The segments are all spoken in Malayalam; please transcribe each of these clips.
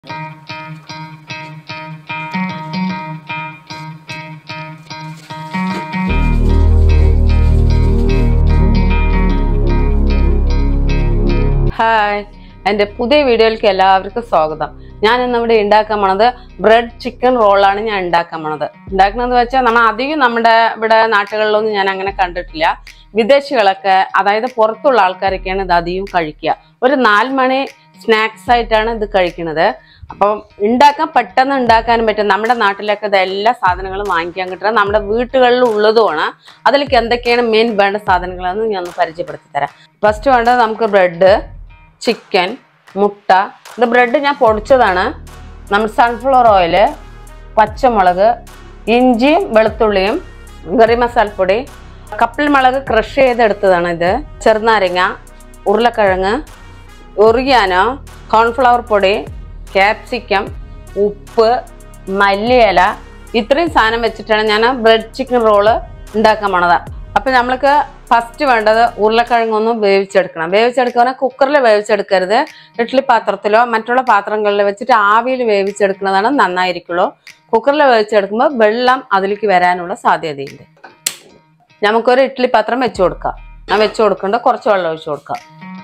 ഹായ് എൻ്റെ പുതിയ വീഡിയോയിലേക്ക് എല്ലാവർക്കും സ്വാഗതം ഞാൻ ഇന്ന് ഇവിടെ ഉണ്ടാക്കാൻ പോണത് ബ്രെഡ് ചിക്കൻ റോളാണ് ഞാൻ ഉണ്ടാക്കാൻ പോണത് ഉണ്ടാക്കണമെന്ന് വെച്ചാൽ നമ്മൾ അധികം നമ്മുടെ ഇവിടെ നാട്ടുകളിലൊന്നും ഞാൻ അങ്ങനെ കണ്ടിട്ടില്ല വിദേശികളൊക്കെ അതായത് പുറത്തുള്ള ആൾക്കാരൊക്കെയാണ് ഇത് അധികം കഴിക്കുക ഒരു നാല് മണി സ്നാക്സ് ആയിട്ടാണ് ഇത് കഴിക്കുന്നത് അപ്പം ഉണ്ടാക്കാൻ പെട്ടെന്ന് ഉണ്ടാക്കാനും പറ്റും നമ്മുടെ നാട്ടിലൊക്കെ ഇത് എല്ലാ സാധനങ്ങളും വാങ്ങിക്കാൻ കിട്ടുന്നത് നമ്മുടെ വീട്ടുകളിൽ ഉള്ളതുമാണ് അതിലേക്ക് എന്തൊക്കെയാണ് മെയിൻ വേണ്ട സാധനങ്ങളെന്ന് ഞാൻ ഒന്ന് പരിചയപ്പെടുത്തി തരാം ഫസ്റ്റ് വേണ്ടത് നമുക്ക് ബ്രെഡ് ചിക്കൻ മുട്ട ഇത് ബ്രെഡ് ഞാൻ പൊടിച്ചതാണ് നമ്മൾ സൺഫ്ലവർ ഓയില് പച്ചമുളക് ഇഞ്ചിയും വെളുത്തുള്ളിയും ഗറി മസാലപ്പൊടി കപ്പിൾ മുളക് ക്രഷ് ചെയ്തെടുത്തതാണ് ഇത് ചെറുനാരങ്ങ ഉരുളക്കിഴങ്ങ് ഒറിയാനോ കോൺഫ്ലവർ പൊടി ക്യാപ്സിക്കം ഉപ്പ് മല്ലിയില ഇത്രയും സാധനം വെച്ചിട്ടാണ് ഞാൻ ബ്രെഡ് ചിക്കൻ റോള് ഉണ്ടാക്കാൻ പോണത് അപ്പം നമ്മൾക്ക് ഫസ്റ്റ് വേണ്ടത് ഉരുളക്കിഴങ്ങൊന്നും വേവിച്ചെടുക്കണം വേവിച്ചെടുക്കുക കുക്കറിൽ വേവിച്ചെടുക്കരുത് ഇഡ്ഡലി പാത്രത്തിലോ മറ്റുള്ള പാത്രങ്ങളിൽ വെച്ചിട്ട് ആവിയിൽ വേവിച്ചെടുക്കുന്നതാണ് നന്നായിരിക്കുള്ളൂ കുക്കറിൽ വേവിച്ചെടുക്കുമ്പോൾ വെള്ളം അതിലേക്ക് വരാനുള്ള സാധ്യതയുണ്ട് നമുക്കൊരു ഇഡ്ഡലി പാത്രം വെച്ച് കൊടുക്കാം ഞാൻ വെച്ച് കൊടുക്കേണ്ട കുറച്ച് വെള്ളം ഒഴിച്ച് കൊടുക്കാം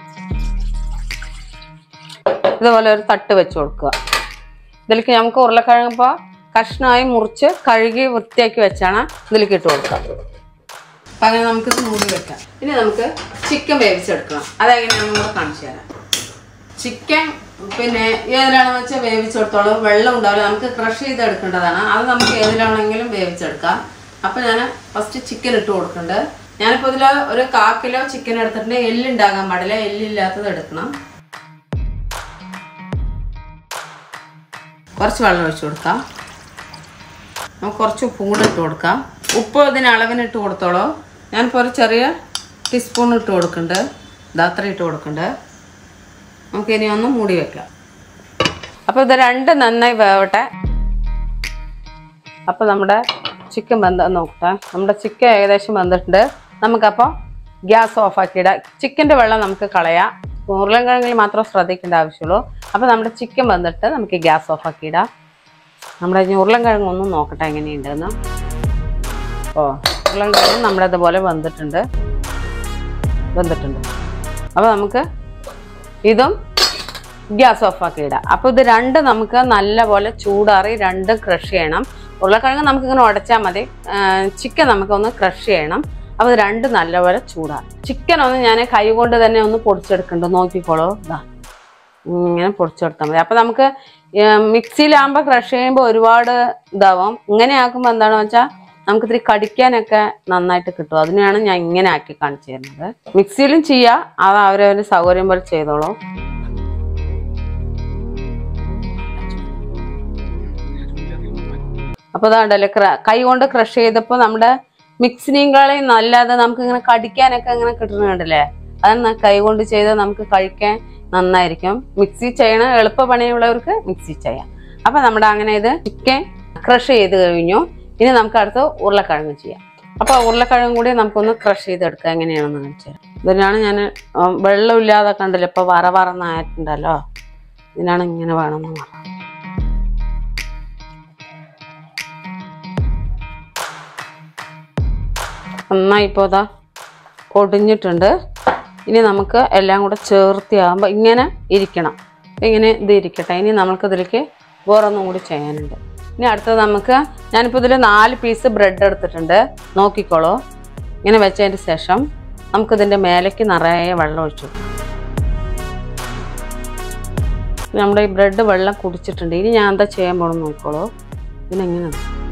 ഇതുപോലെ ഒരു തട്ട് വെച്ച് കൊടുക്കുക ഇതിലേക്ക് നമുക്ക് ഉരുളക്കിഴങ്ങ് ഇപ്പോൾ കഷ്ണമായി മുറിച്ച് കഴുകി വൃത്തിയാക്കി വെച്ചാണ് ഇതിലേക്ക് ഇട്ട് കൊടുക്കുക അപ്പം അങ്ങനെ നമുക്ക് ഇത് മൂടി വെക്കാം ഇനി നമുക്ക് ചിക്കൻ വേവിച്ചെടുക്കണം അതെങ്ങനെയാണെന്ന് കൂടെ കാണിച്ചു തരാം ചിക്കൻ പിന്നെ ഏതിലാണെന്ന് വെച്ചാൽ വേവിച്ചെടുത്തോളൂ വെള്ളം ഉണ്ടാവില്ല നമുക്ക് ക്രഷ് ചെയ്തെടുക്കേണ്ടതാണ് അത് നമുക്ക് ഏതിലാണെങ്കിലും വേവിച്ചെടുക്കാം അപ്പം ഞാൻ ഫസ്റ്റ് ചിക്കൻ ഇട്ട് കൊടുക്കുന്നുണ്ട് ഞാനിപ്പോൾ ഇതിൽ ഒരു കാ കിലോ ചിക്കൻ എടുത്തിട്ടുണ്ട് എല്ലുണ്ടാകാൻ പാടില്ല എല്ലില്ലാത്തത് എടുക്കണം കുറച്ച് വെള്ളം ഒഴിച്ചു കൊടുക്കാം നമുക്ക് കുറച്ച് ഉപ്പും കൂടെ ഇട്ട് കൊടുക്കാം ഉപ്പ് ഇതിന് അളവിന് ഇട്ട് കൊടുത്തോളൂ ഞാനിപ്പോൾ ഒരു ചെറിയ ടീസ്പൂൺ ഇട്ട് കൊടുക്കുന്നുണ്ട് ഇത് അത്ര ഇട്ട് കൊടുക്കുന്നുണ്ട് നമുക്ക് ഇനി ഒന്ന് മൂടി വെക്കാം അപ്പോൾ ഇത് രണ്ട് നന്നായി വേവട്ടെ അപ്പോൾ നമ്മുടെ ചിക്കൻ വെന്ത നോക്കട്ടെ നമ്മുടെ ചിക്കൻ ഏകദേശം വെന്തിട്ടുണ്ട് നമുക്കപ്പോൾ ഗ്യാസ് ഓഫാക്കിയിടാം ചിക്കൻ്റെ വെള്ളം നമുക്ക് കളയാം ഉരുളൻകിഴങ്ങിൽ മാത്രം ശ്രദ്ധിക്കേണ്ട ആവശ്യമുള്ളൂ അപ്പോൾ നമ്മുടെ ചിക്കൻ വന്നിട്ട് നമുക്ക് ഗ്യാസ് ഓഫാക്കിയിടാം നമ്മുടെ ഇനി ഉരുളൻകിഴങ്ങ് ഒന്ന് നോക്കട്ടെ എങ്ങനെയുണ്ടെന്ന് ഓ ഉരുളൻകിഴങ്ങ് നമ്മുടെ ഇതുപോലെ വെന്തിട്ടുണ്ട് വെന്തിട്ടുണ്ട് അപ്പോൾ നമുക്ക് ഇതും ഗ്യാസ് ഓഫാക്കി ഇടാം അപ്പോൾ ഇത് രണ്ട് നമുക്ക് നല്ലപോലെ ചൂടാറി രണ്ട് ക്രഷ് ചെയ്യണം ഉരുളക്കിഴങ്ങ് നമുക്കിങ്ങനെ ഉടച്ചാൽ മതി ചിക്കൻ നമുക്കൊന്ന് ക്രഷ് ചെയ്യണം അപ്പോൾ ഇത് രണ്ട് നല്ലപോലെ ചൂടാറി ചിക്കൻ ഒന്ന് ഞാൻ കൈ കൊണ്ട് തന്നെ ഒന്ന് പൊടിച്ചെടുക്കുന്നുണ്ട് നോക്കിക്കോളൂ ഇതാ ഇങ്ങനെ പൊടിച്ചെടുത്താൽ മതി അപ്പോൾ നമുക്ക് മിക്സിയിലാകുമ്പോൾ ക്രഷ് ചെയ്യുമ്പോൾ ഒരുപാട് ഇതാവും ഇങ്ങനെ ആക്കുമ്പോൾ എന്താണെന്ന് വെച്ചാൽ നമുക്ക് ഇത്തിരി കടിക്കാനൊക്കെ നന്നായിട്ട് കിട്ടും അതിനെയാണ് ഞാൻ ഇങ്ങനെ ആക്കി കാണിച്ചു തരുന്നത് മിക്സിയിലും ചെയ്യാം അത് അവരവരുടെ സൗകര്യം പോലെ ചെയ്തോളൂ അപ്പോൾ അതാണ്ടല്ലേ കൈ കൊണ്ട് ക്രഷ് ചെയ്തപ്പോൾ നമ്മുടെ മിക്സിനേക്കാളും നല്ലത് നമുക്ക് ഇങ്ങനെ കടിക്കാനൊക്കെ ഇങ്ങനെ കിട്ടുന്നുണ്ടല്ലേ അത് കൈ കൊണ്ട് ചെയ്ത് നമുക്ക് കഴിക്കാൻ നന്നായിരിക്കും മിക്സി ചെയ്യണ എളുപ്പ പണിയുള്ളവർക്ക് മിക്സി ചെയ്യാം അപ്പം നമ്മുടെ അങ്ങനെ ഇത് ചിക്കൻ ക്രഷ് ചെയ്ത് കഴിഞ്ഞു ഇനി നമുക്ക് അടുത്ത് ഉരുളക്കിഴങ്ങ് ചെയ്യാം അപ്പോൾ ഉരുളക്കിഴങ്ങ് കൂടി നമുക്കൊന്ന് ക്രഷ് ചെയ്തെടുക്കാം എങ്ങനെയാണെന്ന് കാണിച്ചു തരാം ഇതിനാണ് ഞാൻ വെള്ളമില്ലാതെ കണ്ടില്ല ഇപ്പോൾ വറ വറന്നായിട്ടുണ്ടല്ലോ ഇതിനാണ് ഇങ്ങനെ വേണമെന്ന് പറഞ്ഞു നന്നായി ഇപ്പോൾ ഇതാ പൊടിഞ്ഞിട്ടുണ്ട് ഇനി നമുക്ക് എല്ലാം കൂടെ ചേർത്തിയാകുമ്പോൾ ഇങ്ങനെ ഇരിക്കണം ഇങ്ങനെ ഇത് ഇരിക്കട്ടെ ഇനി നമുക്കിതിലേക്ക് വേറൊന്നും കൂടി ചെയ്യാനുണ്ട് ഇനി അടുത്തത് നമുക്ക് ഞാനിപ്പോൾ ഇതിൽ നാല് പീസ് ബ്രെഡ് എടുത്തിട്ടുണ്ട് നോക്കിക്കോളൂ ഇങ്ങനെ വെച്ചതിന് ശേഷം നമുക്കിതിൻ്റെ മേലേക്ക് നിറയെ വെള്ളം ഒഴിച്ചു നമ്മുടെ ഈ ബ്രെഡ് വെള്ളം കുടിച്ചിട്ടുണ്ട് ഇനി ഞാൻ എന്താ ചെയ്യാൻ പോകണമെന്ന് നോക്കിക്കോളൂ ഇതിനെങ്ങനെ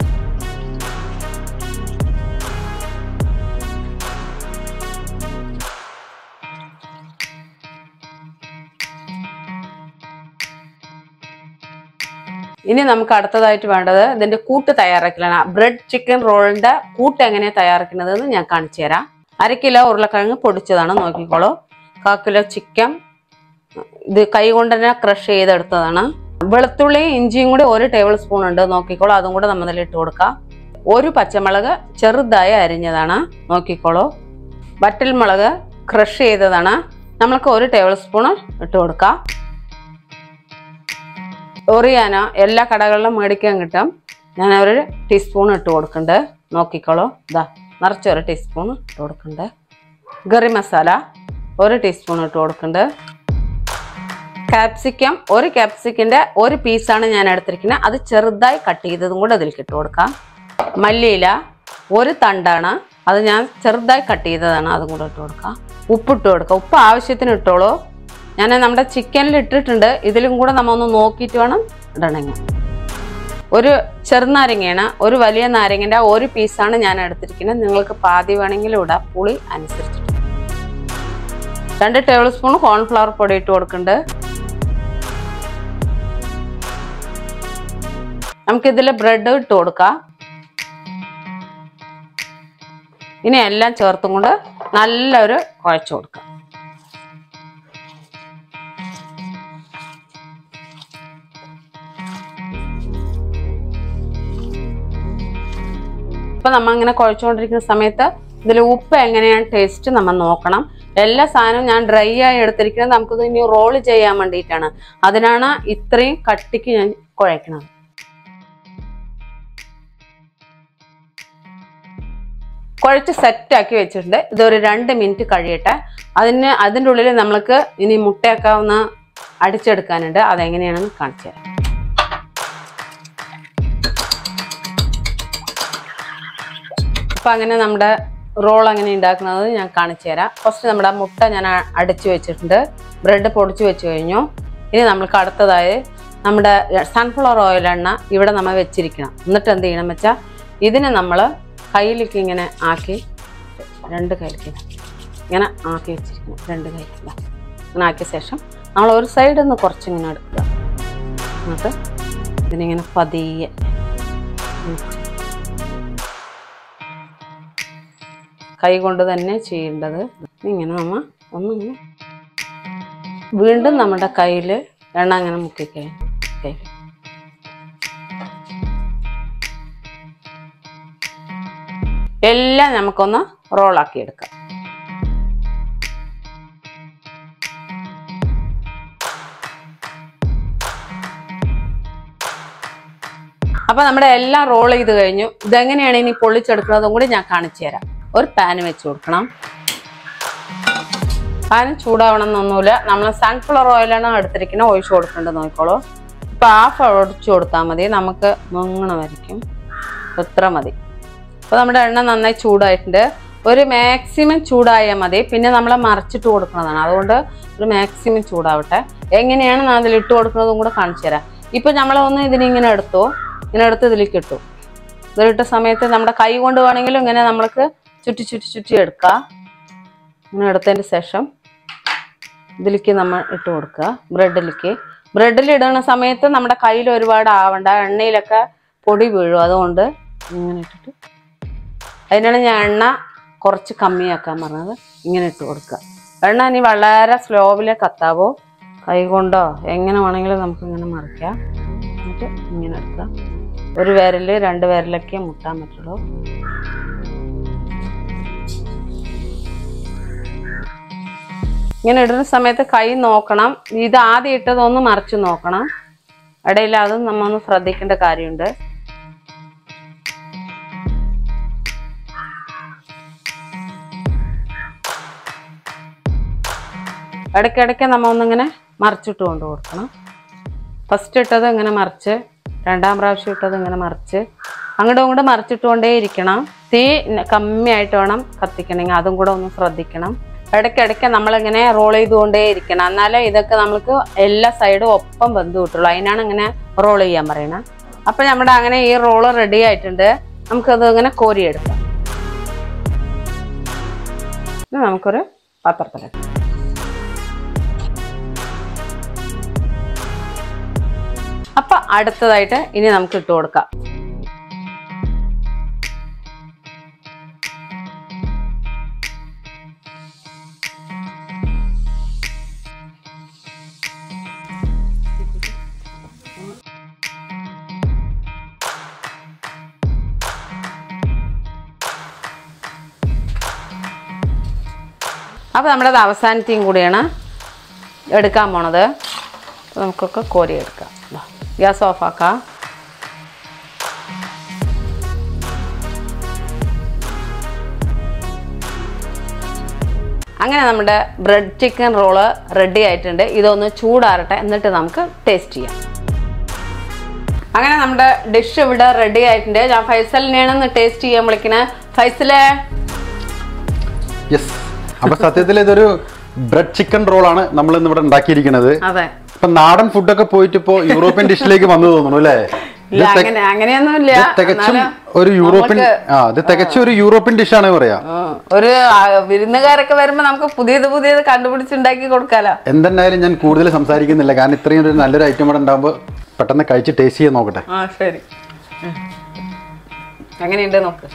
ഇനി നമുക്ക് അടുത്തതായിട്ട് വേണ്ടത് ഇതിന്റെ കൂട്ട് തയ്യാറാക്കലാണ് ബ്രെഡ് ചിക്കൻ റോളിന്റെ കൂട്ട് എങ്ങനെയാണ് തയ്യാറാക്കുന്നത് ഞാൻ കാണിച്ചു തരാം അര കിലോ ഉരുളക്കിഴങ്ങ് പൊടിച്ചതാണ് നോക്കിക്കോളൂ കാ കിലോ ചിക്കൻ ഇത് കൈ കൊണ്ട് തന്നെ ക്രഷ് ചെയ്തെടുത്തതാണ് വെളുത്തുള്ളിയും ഇഞ്ചിയും കൂടി ഒരു ടേബിൾ സ്പൂൺ ഉണ്ട് നോക്കിക്കോളൂ അതും കൂടെ നമ്മൾ ഇതിൽ ഇട്ട് കൊടുക്കാം ഒരു പച്ചമുളക് ചെറുതായി അരിഞ്ഞതാണ് നോക്കിക്കോളൂ വറ്റൽ മുളക് ക്രഷ് ചെയ്തതാണ് നമ്മൾക്ക് ഒരു ടേബിൾ സ്പൂൺ ഇട്ട് കൊടുക്കാം ഒറിയാനോ എല്ലാ കടകളിലും മേടിക്കാൻ കിട്ടും ഞാൻ ഒരു ടീസ്പൂൺ ഇട്ട് കൊടുക്കുന്നുണ്ട് നോക്കിക്കോളൂ ഇതാ നിറച്ചൊരു ടീസ്പൂൺ ഇട്ട് കൊടുക്കുന്നുണ്ട് ഗറി മസാല ഒരു ടീസ്പൂൺ ഇട്ട് കൊടുക്കുന്നുണ്ട് കാപ്സിക്കം ഒരു കാപ്സിക്കിന്റെ ഒരു പീസാണ് ഞാൻ എടുത്തിരിക്കുന്നത് അത് ചെറുതായി കട്ട് ചെയ്തതും കൂടെ അതിലേക്ക് ഇട്ട് കൊടുക്കാം മല്ലിയില ഒരു തണ്ടാണ് അത് ഞാൻ ചെറുതായി കട്ട് ചെയ്തതാണ് അതും കൂടെ ഇട്ട് കൊടുക്കാം ഉപ്പിട്ട് കൊടുക്കാം ഉപ്പ് ആവശ്യത്തിന് ഇട്ടോളൂ ഞാൻ നമ്മുടെ ചിക്കനിൽ ഇട്ടിട്ടുണ്ട് ഇതിലും കൂടെ നമ്മ ഒന്ന് നോക്കിയിട്ട് വേണം ഇടണമെങ്കിൽ ഒരു ചെറുനാരങ്ങയാണ് ഒരു വലിയ നാരങ്ങൻ്റെ ഒരു പീസാണ് ഞാൻ എടുത്തിരിക്കുന്നത് നിങ്ങൾക്ക് പാതി വേണമെങ്കിലും ഇടാം പുളി അനുസരിച്ചിട്ട് രണ്ട് ടേബിൾ സ്പൂൺ കോൺഫ്ലവർ പൊടി ഇട്ട് കൊടുക്കുന്നുണ്ട് നമുക്കിതിൽ ബ്രെഡ് ഇട്ട് കൊടുക്കാം ഇനി എല്ലാം ചേർത്തും കൊണ്ട് നല്ലൊരു കുഴച്ച് കൊടുക്കാം ഇപ്പൊ നമ്മ ഇങ്ങനെ കുഴച്ചുകൊണ്ടിരിക്കുന്ന സമയത്ത് ഇതിൽ ഉപ്പ് എങ്ങനെയാണ് ടേസ്റ്റ് നമ്മൾ നോക്കണം എല്ലാ സാധനവും ഞാൻ ഡ്രൈ ആയി എടുത്തിരിക്കുന്നത് നമുക്കിത് ഇനി റോൾ ചെയ്യാൻ വേണ്ടിയിട്ടാണ് അതിനാണ് ഇത്രയും കട്ടിക്ക് ഞാൻ കുഴക്കണത് കുഴച്ച് സെറ്റാക്കി വെച്ചിട്ടുണ്ട് ഇതൊരു രണ്ട് മിനിറ്റ് കഴിയട്ടെ അതിന് അതിൻ്റെ ഉള്ളിൽ നമ്മൾക്ക് ഇനി മുട്ടയൊക്കെ ഒന്ന് അടിച്ചെടുക്കാനുണ്ട് അതെങ്ങനെയാണെന്ന് കാണിച്ചു തരാം അപ്പം അങ്ങനെ നമ്മുടെ റോൾ അങ്ങനെ ഉണ്ടാക്കുന്നത് ഞാൻ കാണിച്ചു തരാം ഫസ്റ്റ് നമ്മുടെ മുട്ട ഞാൻ അ- അടിച്ചു വെച്ചിട്ടുണ്ട് ബ്രെഡ് പൊടിച്ചു വെച്ച് കഴിഞ്ഞു ഇനി നമ്മൾക്ക് അടുത്തതായി നമ്മുടെ സൺഫ്ലവർ ഓയിൽ എണ്ണ ഇവിടെ നമ്മൾ വെച്ചിരിക്കണം എന്നിട്ട് എന്ത് ചെയ്യണം വെച്ചാൽ ഇതിനെ നമ്മൾ കയ്യിലേക്ക് ഇങ്ങനെ ആക്കി രണ്ട് കയ്യിലേക്ക് ഇങ്ങനെ ആക്കി വെച്ചിരിക്കണം രണ്ട് കയ്യിലേക്ക് ഇതാ. ഇങ്ങനെ ആക്കിയ ശേഷം നമ്മൾ ഒരു സൈഡിൽ നിന്ന് കുറച്ചിങ്ങനെ എടുക്കുക എന്നിട്ട് ഇതിനിങ്ങനെ പതിയെ ഉം. കൈ കൊണ്ട് തന്നെ ചെയ്യേണ്ടത് ഇങ്ങനെ നമ്മ ഒന്നിങ്ങനെ വീണ്ടും നമ്മുടെ കയ്യിൽ എണ്ണ അങ്ങനെ മുക്കിക്കഴിഞ്ഞു കയ്യിൽ എല്ലാം നമുക്കൊന്ന് റോളാക്കി എടുക്കാം അപ്പൊ നമ്മുടെ എല്ലാം റോൾ ചെയ്ത് കഴിഞ്ഞു ഇതെങ്ങനെയാണ് ഇനി പൊള്ളിച്ചെടുക്കുന്നതും കൂടി ഞാൻ കാണിച്ചു തരാം ഒരു പാന് വെച്ച് കൊടുക്കണം പാന് ചൂടാവണം എന്നൊന്നുമില്ല നമ്മൾ സൺഫ്ലവർ ഓയിലാണ് എടുത്തിരിക്കുന്നത് ഒഴിച്ചു കൊടുക്കേണ്ടത് നോക്കിക്കോളൂ ഇപ്പൊ ഹാഫ് ഒഴിച്ചു കൊടുത്താൽ മതി നമുക്ക് മുങ്ങണ വരയ്ക്കും എത്ര മതി അപ്പോൾ നമ്മുടെ എണ്ണ നന്നായി ചൂടായിട്ടുണ്ട് ഒരു മാക്സിമം ചൂടായാൽ മതി പിന്നെ നമ്മൾ മറിച്ചിട്ട് കൊടുക്കുന്നതാണ് അതുകൊണ്ട് ഒരു മാക്സിമം ചൂടാവട്ടെ എങ്ങനെയാണ് ഞാൻ അതിൽ ഇട്ട് കൊടുക്കുന്നതും കൂടെ കാണിച്ചു തരാം ഇപ്പൊ നമ്മൾ ഒന്ന് ഇതിനിങ്ങനെ എടുത്തു ഇങ്ങനെ എടുത്ത് ഇതിലേക്ക് ഇട്ടു ഇതിലിട്ട സമയത്ത് നമ്മുടെ കൈ കൊണ്ട് വേണമെങ്കിലും ഇങ്ങനെ നമ്മൾക്ക് ചുറ്റി ചുറ്റി ചുറ്റി എടുക്കാം ഇങ്ങനെ എടുത്തതിന് ശേഷം ഇതിലേക്ക് നമ്മൾ ഇട്ട് കൊടുക്കുക ബ്രെഡിലേക്ക് ബ്രെഡിൽ ഇടുന്ന സമയത്ത് നമ്മുടെ കയ്യിൽ ഒരുപാട് ആവണ്ട എണ്ണയിലൊക്കെ പൊടി വീഴും അതുകൊണ്ട് ഇങ്ങനെ ഇട്ടിട്ട് അതിനാണ് ഞാൻ എണ്ണ കുറച്ച് കമ്മിയാക്കാൻ പറഞ്ഞത് ഇങ്ങനെ ഇട്ട് കൊടുക്കുക എണ്ണ ഇനി വളരെ സ്ലോവിൽ കത്താവോ കൈ കൊണ്ടോ എങ്ങനെ വേണമെങ്കിലും നമുക്ക് ഇങ്ങനെ മറിക്കാം എന്നിട്ട് ഇങ്ങനെ എടുക്കാം ഒരു വിരല് രണ്ട് വിരലൊക്കെ മുട്ടാൻ പറ്റുള്ളൂ ഇങ്ങനെ ഇടുന്ന സമയത്ത് കൈ നോക്കണം ഇത് ആദ്യം ഇട്ടതൊന്ന് മറിച്ച് നോക്കണം ഇടയിൽ അതും നമ്മ ഒന്ന് ശ്രദ്ധിക്കേണ്ട കാര്യമുണ്ട് ഇടയ്ക്കിടയ്ക്ക് നമ്മ ഒന്നിങ്ങനെ മറിച്ചിട്ട് കൊണ്ട് കൊടുക്കണം ഫസ്റ്റ് ഇട്ടത് ഇങ്ങനെ മറിച്ച് രണ്ടാം പ്രാവശ്യം ഇട്ടത് ഇങ്ങനെ മറിച്ച് അങ്ങോട്ടും ഇങ്ങോട്ടും മറിച്ചിട്ടുകൊണ്ടേ ഇരിക്കണം തീ ന- കമ്മിയായിട്ട് വേണം കത്തിക്കണമെങ്കിൽ അതും കൂടെ ഒന്ന് ശ്രദ്ധിക്കണം ഇടയ്ക്കിടയ്ക്ക് നമ്മളിങ്ങനെ റോൾ ചെയ്തുകൊണ്ടേ ഇരിക്കണം എന്നാലേ ഇതൊക്കെ നമുക്ക് എല്ലാ സൈഡും ഒപ്പം ബന്ധു കിട്ടുള്ളൂ അതിനാണ് ഇങ്ങനെ റോൾ ചെയ്യാൻ പറയണത് അപ്പൊ നമ്മുടെ അങ്ങനെ ഈ റോള് റെഡി ആയിട്ടുണ്ട് നമുക്കത് ഇങ്ങനെ കോരിയെടുക്കാം ഇനി നമുക്കൊരു പാത്രത്തിലെടുക്കാം അപ്പൊ അടുത്തതായിട്ട് ഇനി നമുക്ക് ഇട്ട് കൊടുക്കാം അപ്പൊ നമ്മുടെ അത് അവസാനത്തെയും കൂടിയാണ് എടുക്കാൻ പോണത് അപ്പൊ നമുക്കൊക്കെ കോരി എടുക്കാം ദാ. ഗ്യാസ് ഓഫ് ആക്കാം അങ്ങനെ നമ്മുടെ ബ്രെഡ് ചിക്കൻ റോള് റെഡി ആയിട്ടുണ്ട് ഇതൊന്ന് ചൂടാറട്ടെ എന്നിട്ട് നമുക്ക് ടേസ്റ്റ് ചെയ്യാം അങ്ങനെ നമ്മുടെ ഡിഷ് ഇവിടെ റെഡി ആയിട്ടുണ്ട് ഞാൻ ഫൈസലിനെയാണ് ഒന്ന് ടേസ്റ്റ് ചെയ്യാൻ വിളിക്കണേ ഫൈസലേ യെസ് അപ്പൊ സത്യത്തിൽ ഇതൊരു ബ്രെഡ് ചിക്കൻ റോളാണ് നമ്മൾ ഇന്ന് ഇവിടെ ഉണ്ടാക്കിയിരിക്കുന്നത് അതെ ഇപ്പൊ നാടൻ ഫുഡൊക്കെ പോയിട്ട് ഇപ്പോ യൂറോപ്യൻ ഡിഷിലേക്ക് വന്നു തോന്നുന്നു അല്ലേ ഇല്ല അങ്ങനെ അങ്ങനെയൊന്നുമില്ല ഇത് തികച്ചും എന്നാലും ഒരു യൂറോപ്യൻ നമുക്ക് ആ ഇത് തികച്ചും ഒരു യൂറോപ്യൻ ഡിഷാണ് പറയാ ഉം, ഒരു ആ, വിരുന്നുകാരൊക്കെ വരുമ്പോ നമുക്ക് പുതിയത് പുതിയത് കണ്ടുപിടിച്ചുണ്ടാക്കി കൊടുക്കാലോ എന്തെന്നായാലും ഞാൻ കൂടുതൽ സംസാരിക്കുന്നില്ല കാരണം ഇത്രയും ഒരു നല്ലൊരു ഐറ്റം ഇവിടെ ഉണ്ടാകുമ്പോൾ പെട്ടെന്ന് കഴിച്ച് ടേസ്റ്റ് ചെയ്യാൻ നോക്കട്ടെ ആ ശരി ഉം. എങ്ങനെയുണ്ട് നോക്ക്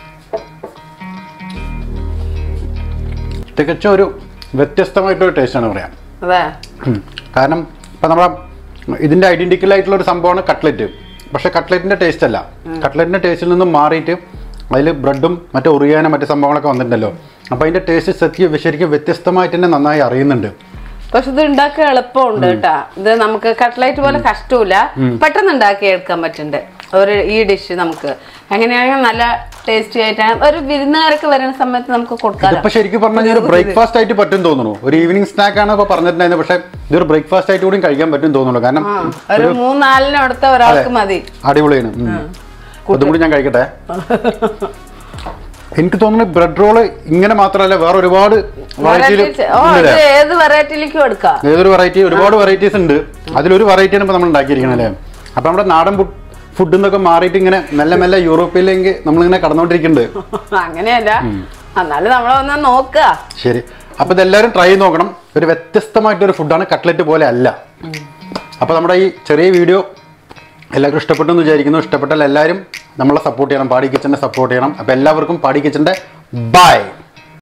തികച്ചും ഒരു വ്യത്യസ്തമായിട്ടൊരു ടേസ്റ്റാണ് പറയാം അതെ ഉം. കാരണം ഇപ്പം നമ്മളെ ഇതിൻ്റെ ഐഡൻറ്റിക്കൽ ആയിട്ടുള്ള ഒരു സംഭവമാണ് കട്ട്ലറ്റ് പക്ഷേ കട്ട്ലറ്റിൻ്റെ ടേസ്റ്റ് അല്ല കട്ട്ലറ്റിൻ്റെ ടേസ്റ്റിൽ നിന്നും മാറിയിട്ട് അതിൽ ബ്രെഡും മറ്റേ ഒറിയാന മറ്റു സംഭവങ്ങളൊക്കെ വന്നിട്ടുണ്ടല്ലോ അപ്പോൾ അതിൻ്റെ ടേസ്റ്റ് സത്യം ശരിക്കും വ്യത്യസ്തമായിട്ട് തന്നെ നന്നായി അറിയുന്നുണ്ട് പക്ഷെ ഇത് ഉണ്ടാക്കാൻ എളുപ്പമുണ്ട് കേട്ടാ ഇത് നമുക്ക് കട്ട്ലൈറ്റ് പോലെ കഷ്ടമില്ല പെട്ടെന്ന് ഉണ്ടാക്കി എടുക്കാൻ പറ്റുന്നുണ്ട് ഒരു ഈ ഡിഷ് നമുക്ക് എങ്ങനെയാണെങ്കിൽ നല്ല ടേസ്റ്റി ആയിട്ടാണ് ഒരു വിരുന്നുകാരൊക്കെ വരുന്ന സമയത്ത് നമുക്ക് കൊടുക്കാലോ ഇതിപ്പോൾ ശരിക്കും പറഞ്ഞാൽ ഒരു ബ്രേക്ക്ഫാസ്റ്റ് ആയിട്ട് പറ്റും തോന്നുന്നു ഒരു ഈവനിങ് സ്നാക്ക് ആണ് ഇപ്പോൾ പറഞ്ഞിട്ടുണ്ടായിരുന്നത് പക്ഷേ ഇതൊരു ബ്രേക്ക്ഫാസ്റ്റ് ആയിട്ട് കൂടി കഴിക്കാൻ പറ്റും തോന്നുന്നു കാരണം ആ, ഒരു മൂന്നാലിന് അടുത്ത ഒരാൾക്ക് മതി അടിപൊളിയാണ് ഉം. അതും കൂടി ഞാൻ കഴിക്കട്ടെ എനിക്ക് തോന്നുന്നു ബ്രെഡ് റോള് ഇങ്ങനെ മാത്രമല്ല വേറെ ഒരുപാട് വെറൈറ്റിയിൽ Varieties- ഓ ഇത് ഏത് വെറൈറ്റിയിലേക്കും എടുക്കാം ഏതൊരു വെറൈറ്റി ഒരുപാട് വെറൈറ്റീസ് ഉണ്ട് അതിലൊരു വെറൈറ്റിയാണ് ഇപ്പോൾ നമ്മൾ ഉണ്ടാക്കിയിരിക്കുന്നത് അല്ലേ അപ്പം നമ്മുടെ നാടൻ ഫുഡ് എന്നൊക്കെ മാറിയിട്ട് ഇങ്ങനെ മെല്ലെ മെല്ലെ യൂറോപ്പിലേക്ക് നമ്മളിങ്ങനെ കടന്നുകൊണ്ടിരിക്കുന്നുണ്ട് അങ്ങനെയല്ല എന്നാലും നമ്മളൊന്ന് നോക്കുക ശരി അപ്പോൾ ഇതെല്ലാവരും ട്രൈ ചെയ്ത് നോക്കണം ഒരു വ്യത്യസ്തമായിട്ടൊരു ഫുഡാണ് കട്ട്ലറ്റ് പോലെ അല്ല അപ്പോൾ നമ്മുടെ ഈ ചെറിയ വീഡിയോ എല്ലാവർക്കും ഇഷ്ടപ്പെട്ടു എന്ന് വിചാരിക്കുന്നു ഇഷ്ടപ്പെട്ടാൽ എല്ലാവരും നമ്മളെ സപ്പോർട്ട് ചെയ്യണം പാടി കിച്ചനെ സപ്പോർട്ട് ചെയ്യണം അപ്പോൾ എല്ലാവർക്കും പാടി കിച്ചൻ്റെ ബൈ